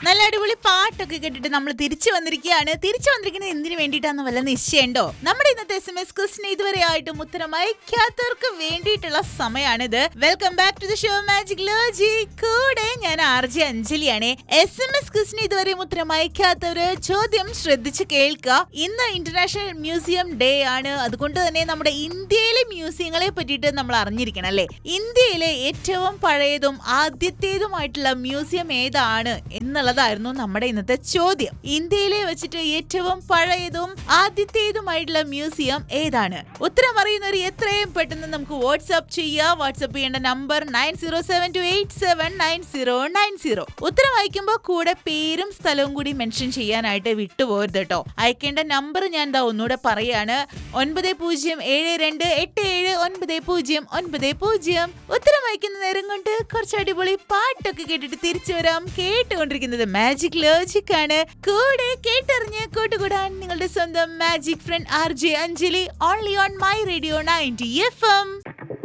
നല്ല അടിപൊളി പാട്ടൊക്കെ കേട്ടിട്ട് നമ്മൾ തിരിച്ചു വന്നിരിക്കുകയാണ് തിരിച്ചു വന്നിരിക്കുന്നത് എന്തിനു വേണ്ടിയിട്ടാന്ന് വല്ല നിശ്ചയമുണ്ടോ നമ്മുടെ ഇന്നത്തെ എസ് എം എസ് ക്വസ്റ്റിന് ഇതുവരെ ആയിട്ടും ഉത്തരം അയക്കാത്തവർക്ക് വേണ്ടിയിട്ടുള്ള സമയമാണിത് welcome back to the show magic ലോജി കൂടെ ഞാൻ ആർ ജെ അഞ്ജലിയാണ് എസ് എം എസ് ക്വസ്റ്റിന് ഇതുവരെയും ഉത്തരം അയക്കാത്തവര് ചോദ്യം ശ്രദ്ധിച്ച് കേൾക്കുക ഇന്ന് ഇന്റർനാഷണൽ മ്യൂസിയം ഡേ ആണ് അതുകൊണ്ട് തന്നെ നമ്മുടെ ഇന്ത്യയിലെ മ്യൂസിയങ്ങളെ പറ്റിയിട്ട് നമ്മൾ അറിഞ്ഞിരിക്കണം അല്ലേ ഇന്ത്യയിലെ ഏറ്റവും പഴയതും ആദ്യത്തേതുമായിട്ടുള്ള മ്യൂസിയം ഏതാണ് എന്നുള്ളതായിരുന്നു നമ്മുടെ ഇന്നത്തെ ചോദ്യം ഇന്ത്യയിലെ വെച്ചിട്ട് ഏറ്റവും പഴയതും ആദ്യത്തേതുമായിട്ടുള്ള മ്യൂസിയം ഏതാണ് ഉത്തരം അറിയുന്നവർ എത്രയും പെട്ടെന്ന് നമുക്ക് വാട്സ്ആപ്പ് ചെയ്യാം വാട്സ്ആപ്പ് ചെയ്യേണ്ട number nine zero seven two eight seven nine zero nine zero ഉത്തരം അയക്കുമ്പോൾ കൂടെ പേരും സ്ഥലവും കൂടി മെൻഷൻ ചെയ്യാനായിട്ട് വിട്ടുപോകരുത് കേട്ടോ അയക്കേണ്ട നമ്പർ ഞാൻ എന്താ ഒന്നുകൂടെ പറയാണ് ഒൻപത് പൂജ്യം ഏഴ് രണ്ട് എട്ട് ഏഴ് ഒൻപത് പൂജ്യം ഒൻപത് പൂജ്യം ഉത്തരം അയക്കുന്ന നേരം കൊണ്ട് കുറച്ച് അടിപൊളി പാട്ടൊക്കെ കേട്ടിട്ട് തിരിച്ചു വരാം കേട്ടുകൊണ്ടിരിക്കുന്നത് മാജിക് ലോജിക് ആണ് കൂടെ കേട്ടറിഞ്ഞ് കൂട്ടുകൂടാൻ നിങ്ങളുടെ സ്വന്തം magic friend R J Anjali only on my radio ninety F M